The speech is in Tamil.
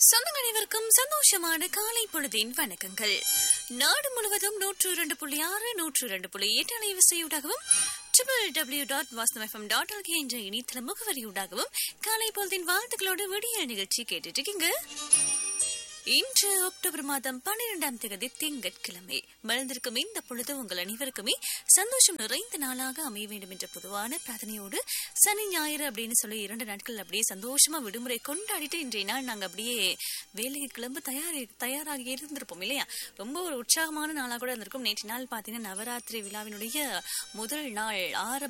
சொந்தங்கள் அனைவருக்கும் சந்தோஷமான காலை பொழுதின் வணக்கங்கள் நாடு முழுவதும் நூற்று இரண்டு புள்ளி ஆறு நூற்று இரண்டு புள்ளி எட்டு அலைவரிசையூடாகவும் triple W dot Vasthavam dot LK என்ற இணையதள முகவரியூடாகவும் காலை பொழுதின் வாழ்த்துக்களோடு விடிய நிகழ்ச்சி கேட்டுட்டு இருக்கீங்க இன்று அக்டோபர் மாதம் பன்னிரெண்டாம் தேதி திங்கட்கிழமை மலர்ந்திருக்கும் இந்த பொழுது உங்கள் அனைவருக்குமே சந்தோஷம் நிறைந்த நாளாக அமைய வேண்டும் என்ற பொதுவான பிரார்த்தனையோடு சனி ஞாயிறு அப்படின்னு சொல்லி இரண்டு நாட்கள் அப்படியே சந்தோஷமா விடுமுறை கொண்டாடிட்டு இன்றைய நாள் நாங்க அப்படியே வேலைக்கு கிளம்ப தயாரி தயாராகி இருந்திருப்போம் இல்லையா ரொம்ப ஒரு உற்சாகமான நாளாக கூட இருந்திருக்கும் நேற்று நாள் பாத்தீங்கன்னா நவராத்திரி விழாவினுடைய முதல் நாள் ஆரம்ப